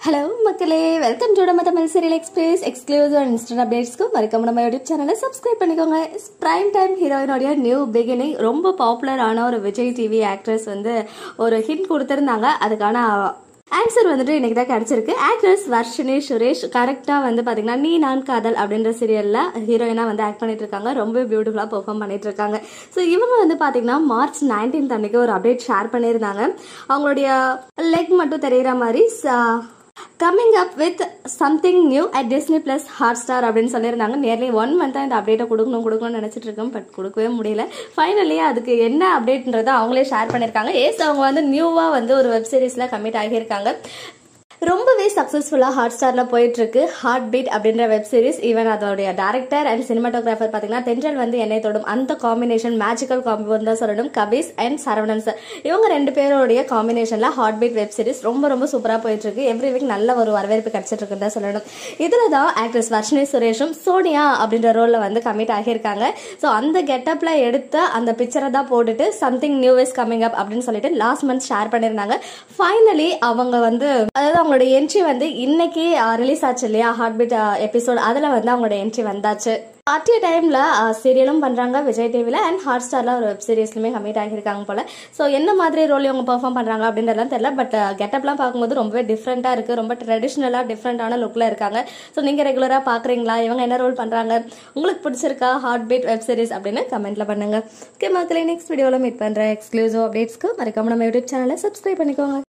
hello மக்களே welcome to நம்ம Tamil serial express exclusive and instant அப்டேட்ஸ்க்கு மறக்காம நம்ம யூடியூப் சேனலை சப்ஸ்கிரைப் பண்ணிக்கோங்க பிரைம் டைம் ஹீரோயினோடைய நியூ பிகினிங் ரொம்ப பாப்புலரான ஒரு விஜய் டிவி ஆக்ட்ரஸ் வந்து ஒரு ஹிட் கொடுத்துருந்தாங்க அதுக்கான ஆன்சர் வந்துட்டு இன்னைக்கு தான் கிடைச்சிருக்கு ஆக்ட்ரஸ் வர்ஷினி சுரேஷ் கரெக்டாக வந்து பார்த்தீங்கன்னா நீ நான் காதல் அப்படின்ற சீரியலில் ஹீரோயினாக வந்து ஆக்ட் பண்ணிட்டு இருக்காங்க ரொம்ப பியூட்டிஃபுல்லாக பெர்ஃபார்ம் பண்ணிட்டு இருக்காங்க ஸோ இவங்க வந்து பார்த்தீங்கன்னா மார்ச் நைன்டீன்த் அன்னைக்கு ஒரு அப்டேட் ஷேர் பண்ணியிருந்தாங்க அவங்களுடைய லெக் மட்டும் தெரிகிற மாதிரி coming up with something new at Disney plus Hotstar அப்படின்னு சொல்லியிருந்தாங்க நியர்லி ஒன் மந்த்தாக இந்த அப்டேட்டை கொடுக்கணும் கொடுக்கணும்னு நினச்சிட்டு இருக்கேன் பட் கொடுக்கவே முடியல ஃபைனலி அதுக்கு என்ன அப்டேட்ன்றதை அவங்களே ஷேர் பண்ணியிருக்காங்க ஏஸ் அவங்க வந்து நியூவாக வந்து ஒரு வெப் சீரிஸில் கமிட் ஆகியிருக்காங்க ரொம்பவே சக்ஸஸ்ஃபுல்லாக ஹாட் ஸ்டாரில் போயிட்டு இருக்கு ஹார்ட் பீட் அப்படின்ற வெப் சீரிஸ் ஈவன் அதோடைய டேரக்டர் அண்ட் சினிமாட்டோகிராஃபர் பார்த்தீங்கன்னா தென்றல் வந்து என்னை தொடும் அந்த காம்பினேஷன் மேஜிக்கல் காம்போ தான் சொல்லணும் கபீஸ் அண்ட் சரவணன் சார் இவங்க ரெண்டு பேருடைய காம்பினேஷனில் ஹார்ட் பீட் வெப் சீரிஸ் ரொம்ப ரொம்ப சூப்பராக போயிட்டு இருக்கு எவ்ரி வீக் நல்ல ஒரு வரவேற்பு கிடைச்சிட்டு இருக்குன்னு தான் சொல்லணும் இதில் தான் ஆக்ட்ரஸ் வர்ஷினி சுரேஷும் சோனியா அப்படின்ற ரோலில் வந்து கமிட் ஆகியிருக்காங்க ஸோ அந்த கெட்டப்பில் எடுத்த அந்த பிக்சரை தான் போட்டுட்டு something new is coming up அப்படின்னு சொல்லிட்டு லாஸ்ட் மந்த் ஷேர் பண்ணியிருந்தாங்க ஃபைனலி அவங்க வந்து அதாவது அவங்களோட என்ட்ரி வந்து இன்னைக்கு ரிலீஸ் ஆச்சு இல்லையா ஹார்ட் பீட் எபிசோட் அதில் வந்து அவங்களோட என்ட்ரி வந்தாச்சு அட் ஏ டைமில் சீரியலும் பண்ணுறாங்க விஜய் டிவியில் அண்ட் ஹாட் ஸ்டாரில் ஒரு வெப் சீரிஸ்லையுமே கமிட் ஆகியிருக்காங்க போல் ஸோ என்ன மாதிரி ரோல் இவங்க பெர்ஃபார்ம் பண்ணுறாங்க அப்படின்றதுலாம் தெரியல பட் கெட்டப்லாம் பார்க்கும்போது ரொம்பவே டிஃப்ரெண்ட்டாக இருக்குது ரொம்ப ட்ரெடிஷ்னலாக டிஃப்ரெண்ட்டான லுக்கில் இருக்காங்க ஸோ நீங்கள் ரெகுலராக பார்க்குறீங்களா இவங்க என்ன ரோல் பண்ணுறாங்க உங்களுக்கு பிடிச்சிருக்கா ஹார்ட் பீட் வெப் சீரிஸ் அப்படின்னு கமெண்ட்டில் பண்ணுங்கள் ஓகே மக்களே நெக்ஸ்ட் வீடியோவில் மீட் பண்ணுறேன் எக்ஸ்க்ளூசிவ் அப்டேட்ஸ்க்கு மறக்காம நம்ம யூடியூப் சேனலை சப்ஸ்கிரைப் பண்ணிக்கோங்க